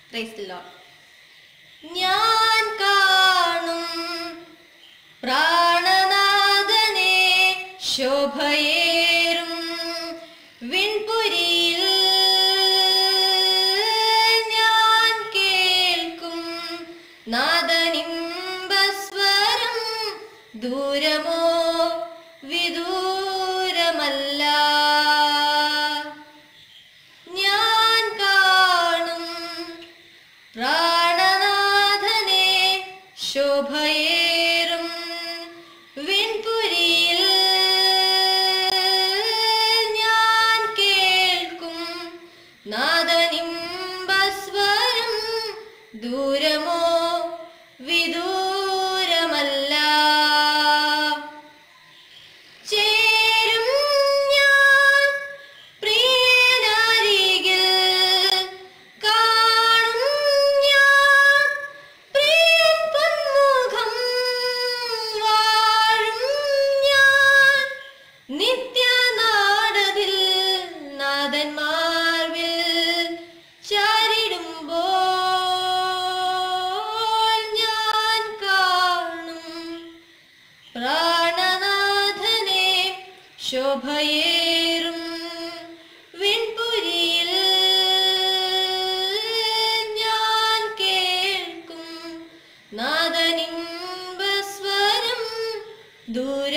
Praise the Lord. ഞാൻ കാണും പ്രാണനാഥനെ ശോഭയേറും വിൺപുരിയിൽ ഞാൻ കേൾക്കും നാദനിമ്പസ്വരം ദൂരമോ വിദൂരമല്ല ഞാൻ കാണും പ്രാണനാഥനെ ശോഭയേറും വിൺപുരിയിൽ ഞാൻ കേൾക്കും നാദനിമ്പസ്വരം ദൂരമോ വിദൂരമല്ല ചേരും ഞാൻ പ്രിയനരികിൽ കാണും ഞാൻ പ്രിയൻ പൊന്മുഖം വാഴും ഞാൻ നിത്യനാടതിൽ നാഥന്മാർവിൽ ചാരിടുമ്പോൾ ഞാൻ കാണും പ്രാണനാഥനെ ശോഭയേറും വിൺപുരിയിൽ ഞാൻ കേൾക്കും നാദനിമ്പസ്വരം ദൂര